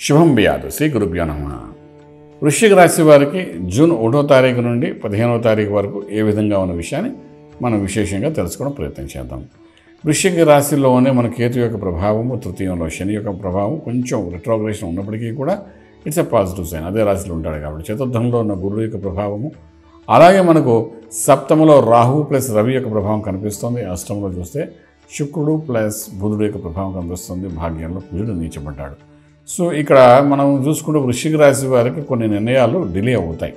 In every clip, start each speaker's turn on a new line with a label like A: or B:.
A: శుభం బియాదు శ్రీ గురుభ్యో నమ వృశ్చిక రాశి వారికి జూన్ ఒకటో తారీఖు నుండి పదిహేనవ తారీఖు వరకు ఏ విధంగా ఉన్న విషయాన్ని మనం విశేషంగా తెలుసుకోవడం ప్రయత్నం చేద్దాం వృశ్చిక రాశిలోనే మన కేతు యొక్క ప్రభావము తృతీయంలో శని యొక్క ప్రభావం కొంచెం రిట్రోగ్రేషన్ ఉన్నప్పటికీ కూడా ఇట్స్ ఎ పాజిటివ్ సైన్ అదే రాశిలో ఉంటాడు కాబట్టి చతుర్థంలో ఉన్న గురువు యొక్క ప్రభావము అలాగే మనకు సప్తమలో రాహు ప్లస్ రవి యొక్క ప్రభావం కనిపిస్తుంది అష్టంలో చూస్తే శుక్రుడు ప్లస్ బుధుడు యొక్క ప్రభావం కనిపిస్తుంది భాగ్యంలో కుజుడు నీచబడ్డాడు సో ఇక్కడ మనం చూసుకుంటే వృశ్చిక రాశి వారికి కొన్ని నిర్ణయాలు డిలే అవుతాయి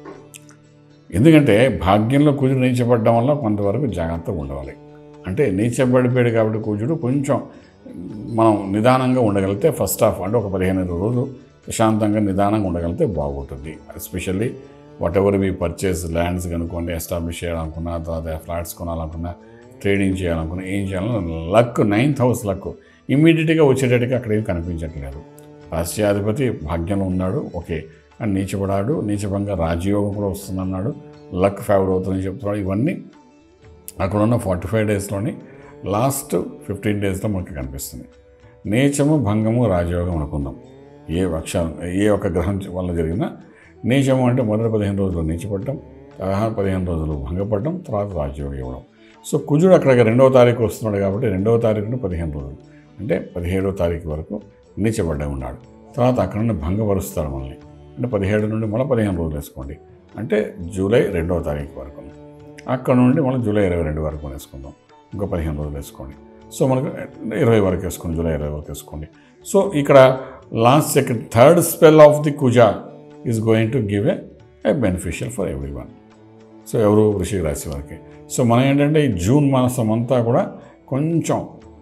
A: ఎందుకంటే భాగ్యంలో కుజుడు నీచబడడం వల్ల కొంతవరకు జాగ్రత్తగా ఉండవాలి అంటే నీచబడిపోయాడు కాబట్టి కుజుడు కొంచెం మనం నిదానంగా ఉండగలిగితే ఫస్ట్ హాఫ్ అంటే ఒక పదిహేను ఇరవై రోజులు ప్రశాంతంగా నిదానంగా ఉండగలిగితే బాగుంటుంది ఎస్పెషల్లీ వాట్ ఎవర్ మీ పర్చేస్ ల్యాండ్స్ కనుక్కోండి ఎస్టాబ్లిష్ చేయాలనుకున్నా తర్వాత ఫ్లాట్స్ కొనాలనుకున్నా ట్రేడింగ్ చేయాలనుకున్నా ఏం చేయాలన్నా లక్ నైన్త్ హౌస్ లక్ ఇమ్మీడియట్గా వచ్చేటట్టుగా అక్కడ ఏం కనిపించట్లేదు రాష్ట్రాధిపతి భాగ్యంలో ఉన్నాడు ఓకే అని నీచపడాడు నీచభంగా రాజయోగం కూడా వస్తుందన్నాడు లక్ ఫేవర్ అవుతుందని చెప్తున్నాడు ఇవన్నీ అక్కడ ఉన్న ఫార్టీ ఫైవ్ డేస్లోని లాస్ట్ ఫిఫ్టీన్ డేస్లో మనకి కనిపిస్తుంది నీచము భంగము రాజయోగం అనుకుందాం ఏ అక్షరం ఏ ఒక్క గ్రహం వల్ల జరిగినా నీచము అంటే మొదటి పదిహేను రోజులు నీచపడటం పదహారు పదిహేను రోజులు భంగపడటం తర్వాత రాజయోగం ఇవ్వడం సో కుజుడు అక్కడ రెండవ తారీఖు వస్తున్నాడు కాబట్టి రెండవ తారీఖున పదిహేను రోజులు అంటే పదిహేడవ తారీఖు వరకు నీచబడ్డ ఉన్నాడు తర్వాత అక్కడ నుండి భంగపరుస్తాడు మనల్ని అంటే పదిహేడు నుండి మళ్ళీ పదిహేను రోజులు వేసుకోండి అంటే జూలై రెండవ తారీఖు వరకు అక్కడ నుండి మనం జూలై ఇరవై రెండు వరకు వేసుకుందాం ఇంకో పదిహేను రోజులు వేసుకోండి సో మనకు ఇరవై వరకు వేసుకోండి జూలై ఇరవై వరకు వేసుకోండి సో ఇక్కడ last second third spell of the కుజా is going to give a a beneficial for everyone so ఎవరు వృషిక రాశి వారికి సో మనం ఏంటంటే ఈ జూన్ మాసం అంతా కూడా కొంచెం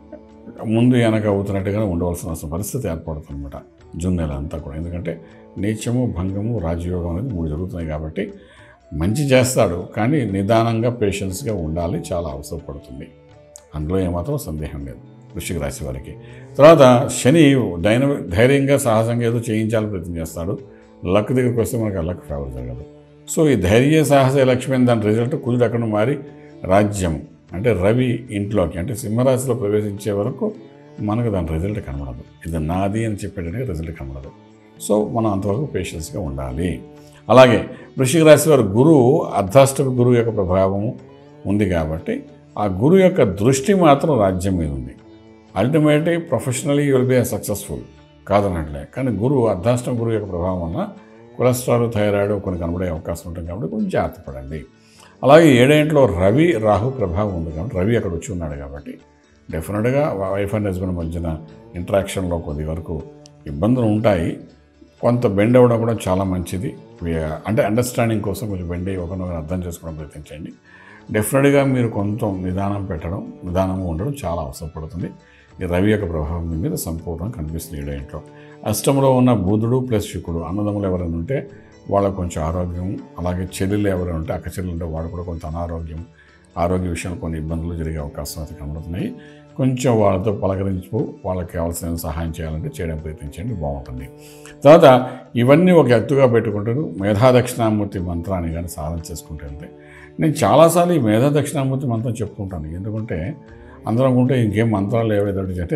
A: ముందు వెనక అవుతున్నట్టుగానే ఉండవలసిన పరిస్థితి ఏర్పడుతుంది అనమాట జూన్ నెల అంతా కూడా ఎందుకంటే నీచము భంగము రాజయోగం అనేది మూడు జరుగుతున్నాయి కాబట్టి మంచి చేస్తాడు కానీ నిదానంగా పేషెన్స్గా ఉండాలి చాలా అవసరపడుతుంది అందులో ఏమాత్రం సందేహం లేదు వృశ్చిక రాశి వారికి తర్వాత శని దైన ధైర్యంగా సాహసంగా ఏదో చేయించాలని ప్రయత్నం చేస్తాడు లక్ దగ్గరికి వస్తే మనకు ఆ లక్ ఫేవర్ జరగదు సో ఈ ధైర్య సాహస లక్ష్మి దాని రిజల్ట్ కుదురు అక్కడ మారి రాజ్యం అంటే రవి ఇంట్లోకి అంటే సింహరాశిలో ప్రవేశించే వరకు మనకు దాని రిజల్ట్ కనబడదు ఇది నాది అని చెప్పేటట్టుగా రిజల్ట్ కనబడదు సో మనం అంతవరకు పేషెన్స్గా ఉండాలి అలాగే వృషిక రాశి వారి గురువు అర్ధాష్టమి గురువు యొక్క ప్రభావము ఉంది కాబట్టి ఆ గురువు యొక్క దృష్టి మాత్రం రాజ్యం మీద ఉంది ultimately professionally will be successful కాదనట్లే కానీ గురువు అర్ధాష్టమ గురువు యొక్క ప్రభావం వల్ల కొలెస్ట్రాల్ థైరాయిడ్ కొన్ని కనబడే అవకాశం ఉంటుంది కాబట్టి కొంచెం జాగ్రత్త పడండి అలాగే ఏడేంట్లో రవి రాహు ప్రభావం ఉంది కాబట్టి రవి అక్కడ వచ్చి ఉన్నాడు కాబట్టి డెఫినెట్గా వైఫ్ అండ్ హస్బెండ్ మధ్యన ఇంటరాక్షన్లో కొద్ది వరకు ఇబ్బందులు ఉంటాయి కొంత బెండ్ అవ్వడం కూడా చాలా మంచిది అంటే అండర్స్టాండింగ్ కోసం కొంచెం బెండ్ అయ్యి ఒకరినొకరు అర్థం చేసుకోవడం ప్రయత్నించండి డెఫినెట్గా మీరు కొంచెం నిదానం పెట్టడం నిదానంగా ఉండడం చాలా అవసరపడుతుంది ఈ రవి యొక్క ప్రభావం మీ మీద సంపూర్ణంగా కనిపిస్తుంది ఏడో ఇంట్లో అష్టంలో ఉన్న బుధుడు ప్లస్ శుకుడు అన్నదమ్ములు ఎవరైనా ఉంటే వాళ్ళకు కొంచెం ఆరోగ్యం అలాగే చెల్లెలు ఎవరైనా ఉంటే అక్క చెల్లెలు ఉంటే వాళ్ళు కూడా కొంత అనారోగ్యం ఆరోగ్య విషయంలో కొన్ని ఇబ్బందులు జరిగే అవకాశం అయితే కనబడుతున్నాయి కొంచెం వాళ్ళతో పలకరించు వాళ్ళకి కావాల్సిన సహాయం చేయాలంటే చేయడం ప్రయత్నించండి బాగుంటుంది తర్వాత ఇవన్నీ ఒక ఎత్తుగా పెట్టుకుంటారు మేధా దక్షిణామూర్తి మంత్రాన్ని కానీ సాధన చేసుకుంటూ వెళ్తే నేను చాలాసార్లు ఈ మేధా దక్షిణామూర్తి మంత్రం చెప్పుకుంటాను ఎందుకంటే అందరం అనుకుంటే ఇంకేం మంత్రాలు ఏవైతే అంటే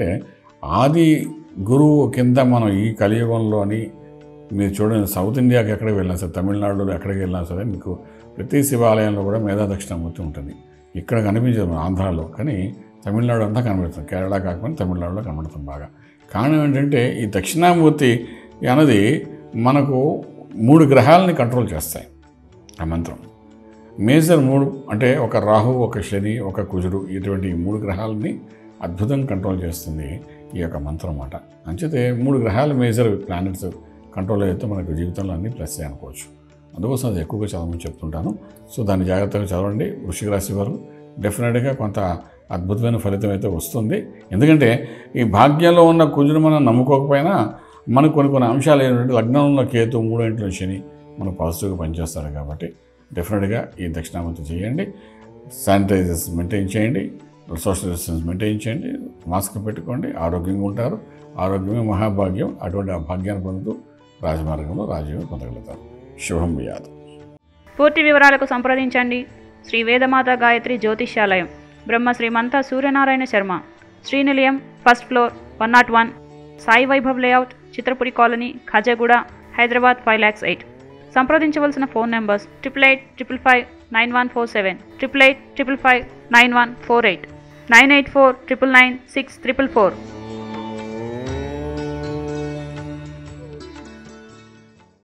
A: ఆది గురువు కింద మనం ఈ కలియుగంలోని మీరు చూడండి సౌత్ ఇండియాకి ఎక్కడికి వెళ్ళినా సరే తమిళనాడులో ఎక్కడికి వెళ్ళినా సరే మీకు ప్రతి శివాలయంలో కూడా మేధా దక్షిణామూర్తి ఉంటుంది ఇక్కడ కనిపించదు మన ఆంధ్రాలో కానీ తమిళనాడు అంతా కనబడుతుంది కేరళ కాకపోతే తమిళనాడులో కనబడుతుంది బాగా కారణం ఏంటంటే ఈ దక్షిణామూర్తి అన్నది మనకు మూడు గ్రహాలని కంట్రోల్ చేస్తాయి ఆ మంత్రం మేజర్ మూడు అంటే ఒక రాహు ఒక శని ఒక కుజుడు ఇటువంటి ఈ మూడు గ్రహాలని అద్భుతంగా కంట్రోల్ చేస్తుంది ఈ యొక్క మంత్రం అన్నమాట అంచేతే మూడు గ్రహాలు మేజర్ ప్లానెట్స్ కంట్రోల్ అయితే మనకు జీవితంలో అన్నీ ప్లస్ అనుకోవచ్చు అందుకోసం అది ఎక్కువగా చదవమని చెప్తుంటాను సో దాన్ని జాగ్రత్తగా చదవండి వృషిక రాశి వారు డెఫినెట్గా కొంత అద్భుతమైన ఫలితం అయితే వస్తుంది ఎందుకంటే ఈ భాగ్యంలో ఉన్న కుజుడు మనం నమ్ముకోకపోయినా మనకు కొన్ని కొన్ని అంశాలు ఏంటంటే లగ్నంలో కేతు మూడో ఇంట్లో శని మనకు పాజిటివ్గా పనిచేస్తారు కాబట్టి డెఫినెట్గా ఈ దక్షిణామూర్తి చేయండి శానిటైజర్స్ మెయింటైన్ చేయండి సోషల్ డిస్టెన్స్ మెయింటైన్ చేయండి మాస్క్ పెట్టుకోండి ఆరోగ్యంగా ఉంటారు ఆరోగ్యమే మహాభాగ్యం అటువంటి ఆ భాగ్యాన్ని పొందుతూ రాజమార్గంలో రాజీవం పొందగలుగుతారు శుభం వ్యాధి
B: పూర్తి వివరాలకు సంప్రదించండి శ్రీ వేదమాత గాయత్రి జ్యోతిష్యాలయం Brahma Srimantha Suryanarayana Sharma Srinilayam first floor one naught one Sai Vaibhav layout Chitrapuri colony Khajaguda Hyderabad five lakhs eight సంప్రదించవలసిన phone numbers triple eight triple five nine one four seven triple eight triple five nine one four eight nine eight four triple nine six triple four